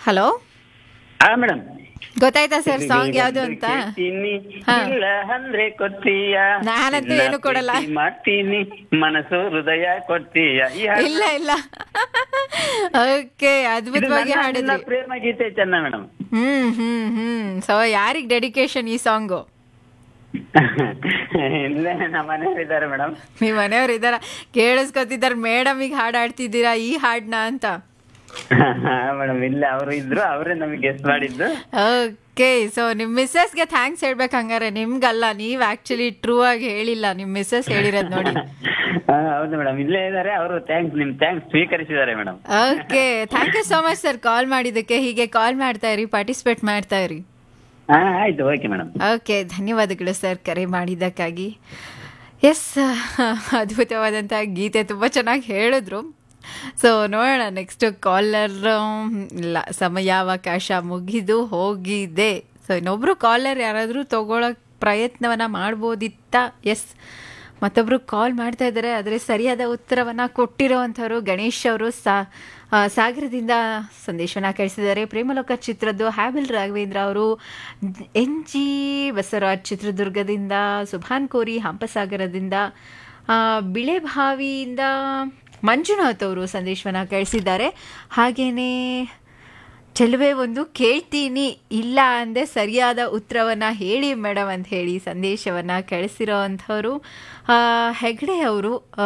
Hello ಹಾ madam ಗೊತ್ತಾಯ್ತಾ sir song ಯಾವ್ದು ಅಂತ ಹಾ. ಇಲ್ಲ ಅಂದ್ರೆ ಕೊಡ್ತೀಯ ನಾನಂತೂ ಇಲ್ಲ ಏನು ಕೊಡಲ್ಲ. ಪ್ರೀತಿ ಮಾಡ್ತೀನಿ ಮನಸ್ಸು ಹೃದಯ ಕೊಡ್ತೀಯ ಈ ಹಾಡು- ಇಲ್ಲ ಇಲ್ಲ ಓಕೆ ಇದು ಅದ್ಭುತವಾಗಿ ನನ್ನ- ಹಾಡಿದ್ರಿ ನನ್ನ ಪ್ರೇಮ ಗೀತೆ ಚೆನ್ನ madam hmm hmm hmm so ಯಾರಿಗ್ ಡೆಡಿಕೇಶನ್ ಈ ಸಾಂಗು ಇಲ್ಲೇ ನಮ್ಮ ಮನೆಯಲ್ಲಿದ್ದಾರೆ ಮೇಡಮ್ ನೀವ್ ಮನೆಯವ್ರು ಇದಾರ ಕೇಳಿಸ್ಕೊತಿದಾರ ಮೇಡಮ್ ಈಗ ಹಾಡ್ ಆಡ್ತಿದ್ದೀರಾ ಈ ಹಾಡ್ನ ಅಂತ ಮೇಡಮ್ ಇಲ್ಲ ಅವರು ಇದ್ರು ಅವರೇ ನಮಗೆ ಗೆಸ್ಟ್ ಮಾಡಿದ್ದು ಓಕೆ ಸೊ ನಿಮ್ ಮಿಸ್ಸಸ್ಗೆ ಥ್ಯಾಂಕ್ಸ್ ಹೇಳ್ಬೇಕು ಹಂಗಾರೆ ನಿಮ್ಗಲ್ಲ ನೀವ್ ಆಕ್ಚುಲಿ ಟ್ರೂ ಆಗಿ ಹೇಳಿಲ್ಲ ನಿಮ್ ಮಿಸ್ಸಸ್ ಹೇಳಿರೋದ್ ನೋಡಿ ಹಾ, ಹೌದು ಮೇಡಮ್ ಇಲ್ಲೇ ಇದ್ದಾರೆ ಅವರು ಥ್ಯಾಂಕ್ಸ್ ನಿಮ್ ಥ್ಯಾಂಕ್ಸ್ ಸ್ವೀಕರಿಸಿದ್ದಾರೆ madam okay thank you so much sir call ಮಾಡಿದ್ದಕ್ಕೆ ಹೀಗೆ ಕಾಲ್ ಮಾಡ್ತಾ ಇರಿ ಪಾರ್ಟಿಸಿಪೇಟ್ ಮಾಡ್ತಾ ಇರಿ ಹಾ ಆಯ್ತು ಓಕೆ ಮೇಡಮ್ ಓಕೆ ಧನ್ಯವಾದಗಳು ಸರ್ ಕರೆ ಮಾಡಿದ್ದಕ್ಕಾಗಿ ಎಸ್ ಅದ್ಭುತವಾದಂಥ ಗೀತೆ ತುಂಬ ಚೆನ್ನಾಗಿ ಹೇಳಿದ್ರು ಸೊ ನೋಡೋಣ ನೆಕ್ಸ್ಟ್ ಕಾಲರ್ ಇಲ್ಲ ಸಮಯಾವಕಾಶ ಮುಗಿದು ಹೋಗಿದೆ ಸೊ ಇನ್ನೊಬ್ರು ಕಾಲರ್ ಯಾರಾದರೂ ತಗೊಳಕ್ ಪ್ರಯತ್ನವನ್ನ ಮಾಡ್ಬೋದಿತ್ತ ಎಸ್ ಮತ್ತೊಬ್ರು ಕಾಲ್ ಮಾಡ್ತಾ ಇದ್ದಾರೆ ಆದರೆ ಸರಿಯಾದ ಉತ್ತರವನ್ನ ಕೊಟ್ಟಿರೋವಂಥವ್ರು ಗಣೇಶ್ ಅವರು ಸಾ ಆ, ಸಾಗರದಿಂದ ಸಂದೇಶವನ್ನ ಕಳಿಸಿದ್ದಾರೆ ಪ್ರೇಮಲೋಕ ಚಿತ್ರದ್ದು ಹ್ಯಾಬಿಲ್ ರಾಘವೇಂದ್ರ ಅವರು ಎನ್ ಜಿ ಬಸವರಾಜ್ ಚಿತ್ರದುರ್ಗದಿಂದ ಸುಭಾನ್ ಕೋರಿ ಹಂಪಸಾಗರದಿಂದ ಆ, ಬಿಳೆಬಾವಿಯಿಂದ ಮಂಜುನಾಥ್ ಅವರು ಸಂದೇಶವನ್ನ ಕಳಿಸಿದ್ದಾರೆ ಹಾಗೇನೇ ಚೆಲುವೆ ಒಂದು ಕೇಳ್ತೀನಿ ಇಲ್ಲ ಅಂದೆ ಸರಿಯಾದ ಉತ್ತರವನ್ನ ಹೇಳಿ ಮೇಡಮ್ ಅಂತ ಹೇಳಿ ಸಂದೇಶವನ್ನ ಕಳಿಸಿರೋ ಅಂಥವ್ರು ಆ, ಹೆಗ್ಡೆ ಅವರು ಆ,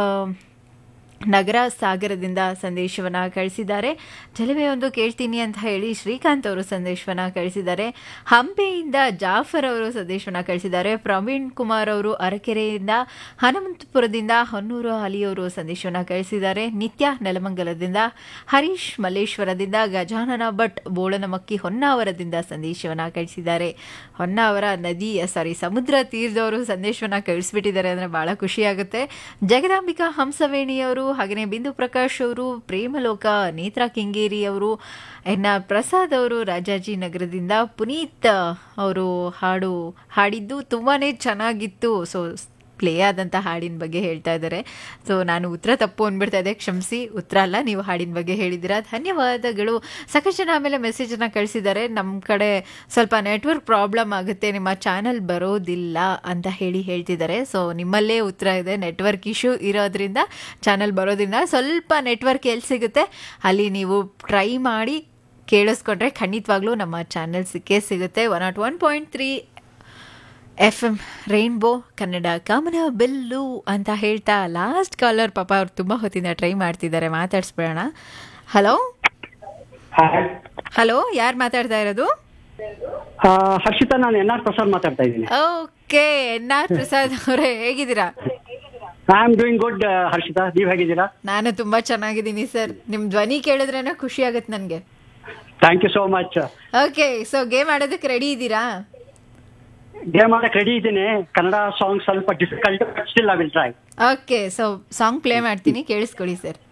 ನಗರ ಸಾಗರದಿಂದ ಸಂದೇಶವನ್ನ ಕಳಿಸಿದ್ದಾರೆ ಚೆಲುವೆ ಒಂದು ಕೇಳ್ತೀನಿ ಅಂತ ಹೇಳಿ ಶ್ರೀಕಾಂತ್ ಅವರು ಸಂದೇಶವನ್ನ ಕಳಿಸಿದ್ದಾರೆ ಹಂಪೆಯಿಂದ ಜಾಫರ್ ಅವರು ಸಂದೇಶವನ್ನ ಕಳಿಸಿದ್ದಾರೆ ಪ್ರವೀಣ್ ಕುಮಾರ್ ಅವರು ಅರಕೆರೆಯಿಂದ ಹನುಮಂತಪುರದಿಂದ ಹೊನ್ನೂರು ಅಲಿ ಅವರು ಸಂದೇಶವನ್ನ ಕಳಿಸಿದ್ದಾರೆ ನಿತ್ಯ ನೆಲಮಂಗಲದಿಂದ ಹರೀಶ್ ಮಲ್ಲೇಶ್ವರದಿಂದ ಗಜಾನನ ಭಟ್ ಬೋಳನಮಕ್ಕಿ ಹೊನ್ನಾವರದಿಂದ ಸಂದೇಶವನ್ನ ಕಳಿಸಿದ್ದಾರೆ ಹೊನ್ನಾವರ ನದಿ ಸಾರಿ ಸಮುದ್ರ ತೀರದವರು ಸಂದೇಶವನ್ನ ಕಳಿಸ್ಬಿಟ್ಟಿದ್ದಾರೆ ಅಂದ್ರೆ ಬಹಳ ಖುಷಿಯಾಗುತ್ತೆ ಜಗದಾಂಬಿಕಾ ಹಂಸವೇಣಿಯವರು ಹಾಗೆಯೇ ಬಿಂದು ಪ್ರಕಾಶ್ ಅವರು ಪ್ರೇಮಲೋಕ ನೇತ್ರ ಕೆಂಗೇರಿ ಅವರು ಎನ್ ಆರ್ ಪ್ರಸಾದ್ ಅವರು ರಾಜಾಜಿನಗರದಿಂದ ಪುನೀತ್ ಅವರು ಹಾಡು ಹಾಡಿದ್ದು ತುಂಬಾನೇ ಚೆನ್ನಾಗಿತ್ತು ಸೊ ಪ್ಲೇ ಆದಂಥ ಹಾಡಿನ ಬಗ್ಗೆ ಹೇಳ್ತಾ ಇದ್ದಾರೆ ಸೊ ನಾನು ಉತ್ತರ ತಪ್ಪು ಅಂದ್ಬಿಡ್ತಾ ಇದ್ದೆ ಕ್ಷಮಿಸಿ ಉತ್ತರ ಅಲ್ಲ ನೀವು ಹಾಡಿನ ಬಗ್ಗೆ ಹೇಳಿದ್ದೀರಾ ಧನ್ಯವಾದಗಳು ಸಾಕಷ್ಟು ಜನ ಆಮೇಲೆ ಮೆಸೇಜನ್ನು ಕಳಿಸಿದ್ದಾರೆ ನಮ್ಮ ಕಡೆ ಸ್ವಲ್ಪ ನೆಟ್ವರ್ಕ್ ಪ್ರಾಬ್ಲಮ್ ಆಗುತ್ತೆ ನಿಮ್ಮ ಚಾನಲ್ ಬರೋದಿಲ್ಲ ಅಂತ ಹೇಳಿ ಹೇಳ್ತಿದ್ದಾರೆ ಸೊ ನಿಮ್ಮಲ್ಲೇ ಉತ್ತರ ಇದೆ ನೆಟ್ವರ್ಕ್ ಇಶ್ಯೂ ಇರೋದ್ರಿಂದ ಚಾನಲ್ ಬರೋದ್ರಿಂದ ಸ್ವಲ್ಪ ನೆಟ್ವರ್ಕ್ ಎಲ್ಲಿ ಸಿಗುತ್ತೆ ಅಲ್ಲಿ ನೀವು ಟ್ರೈ ಮಾಡಿ ಕೇಳಿಸ್ಕೊಂಡ್ರೆ ಖಂಡಿತವಾಗ್ಲೂ ನಮ್ಮ ಚಾನೆಲ್ ಸಿಕ್ಕೇ ಸಿಗುತ್ತೆ one naught one point three F M rainbow Kannada ಕಮನ ಬೆಲ್ಲು ಅಂತ ಹೇಳ್ತಾ ಲಾಸ್ಟ್ ಕಾಲರ್ ಪಾಪ ಅವ್ರು ತುಂಬ ಹೊತ್ತಿಂದ ಟ್ರೈ ಮಾಡ್ತಿದ್ದಾರೆ ಮಾತಾಡ್ಸ್ಬಿಡೋಣ ಹಲೋ ಹಲೋ ಯಾರು ಮಾತಾಡ್ತಾ ಇರೋದು ಆ, ಹರ್ಷಿತಾ ನಾನು ಎನ್ ಆರ್ ಪ್ರಸಾದ್ ಮಾತಾಡ್ತಾ ಇದ್ದೀನಿ ಓಕೆ ಎನ್ ಆರ್ ಪ್ರಸಾದ್ ಅವರೇ ಹೇಗಿದ್ದೀರಾ I am doing good Harshita ನೀವ್ ಹೇಗಿದ್ದೀರಾ ನಾನು ತುಂಬಾ ಚೆನ್ನಾಗಿದ್ದೀನಿ ಸರ್ ನಿಮ್ ಧ್ವನಿ ಕೇಳಿದ್ರೇನೆ ಖುಷಿ ಆಗುತ್ತೆ ನನಗೆ thank you so much okay so game ಆಡೋದಕ್ಕೆ ರೆಡಿ ಇದ್ದೀರಾ ಗೇಮ್ ಮಾಡಕ್ ರೆಡಿ ಇದ್ದೀನಿ ಕನ್ನಡ ಸಾಂಗ್ ಸ್ವಲ್ಪ difficult still I will try okay so song play ಮಾಡ್ತೀನಿ ಕೇಳಿಸ್ಕೊಳ್ಳಿ ಸರ್